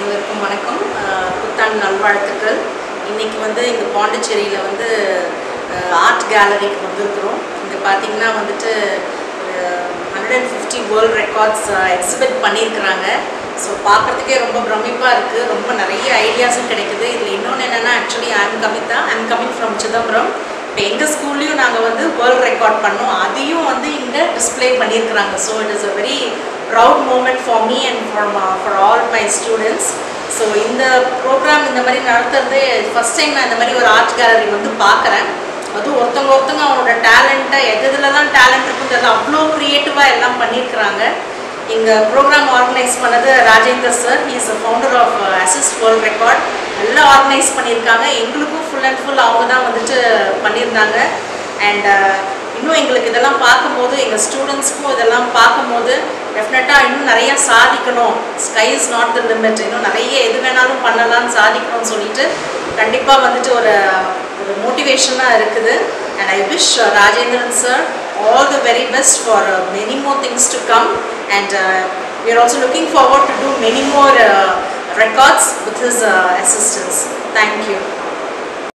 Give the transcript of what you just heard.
அனைவருக்கும் வணக்கம் அஹ், புத்தாண்டு நல்வாழ்த்துக்கள் இன்னைக்கு வந்து இங்கே பாண்டிச்சேரியில் வந்து ஆர்ட் கேலரிக்கு வந்திருக்கிறோம் இங்கே பார்த்தீங்கன்னா வந்துட்டு hundred and fifty world records exhibit பண்ணியிருக்கிறாங்க ஸோ பார்க்குறதுக்கே ரொம்ப பிரமிப்பாக இருக்குது ரொம்ப நிறைய ஐடியாஸும் கிடைக்குது இதில் இன்னொன்று என்னென்னா actually I'm Kamitha I'm coming from Chidambaram இப்போ எங்கள் ஸ்கூல்லையும் நாங்கள் வந்து வேர்ல்ட் ரெக்கார்ட் பண்ணோம் அதையும் வந்து இங்கே டிஸ்ப்ளே பண்ணியிருக்கிறாங்க so it is a very proud moment for me and for for all my students so இந்த ப்ரோக்ராம் இந்த மாதிரி நடத்துறது ஃபஸ்ட் டைம் நான் இந்த மாதிரி ஒரு ஆர்ட் கேலரி வந்து பார்க்குறேன் அதுவும் ஒருத்தவங்க ஒருத்தவங்க அவங்களோட டேலண்ட்டை எது இதில் தான் டேலண்ட் இருக்குன்றது அவ்வளோ க்ரியேட்டிவாக எல்லாம் பண்ணியிருக்கிறாங்க இங்கே ப்ரோக்ராம் ஆர்கனைஸ் பண்ணது Rajender sir is a founder of assist world record எல்லாம் ஆர்கனைஸ் பண்ணியிருக்காங்க எங்களுக்கும் ஃபுல் அண்ட் ஃபுல் அவங்க தான் வந்துட்டு பண்ணியிருந்தாங்க அண்ட் இன்னும் எங்களுக்கு இதெல்லாம் பார்க்கும்போது எங்கள் ஸ்டூடெண்ட்ஸ்க்கும் இதெல்லாம் பார்க்கும்போது டெஃபினட்டாக இன்னும் நிறையா சாதிக்கணும் sky is not the limit இன்னும் நிறைய எது வேணாலும் பண்ணலாம்னு சாதிக்கணும்னு சொல்லிட்டு கண்டிப்பாக வந்துட்டு ஒரு ஒரு மோட்டிவேஷனாக இருக்குது and I wish Rajendran sir all the very best for uh, many more things to come and uh, we are also looking forward to do many more uh, records with his uh, assistance. Thank you.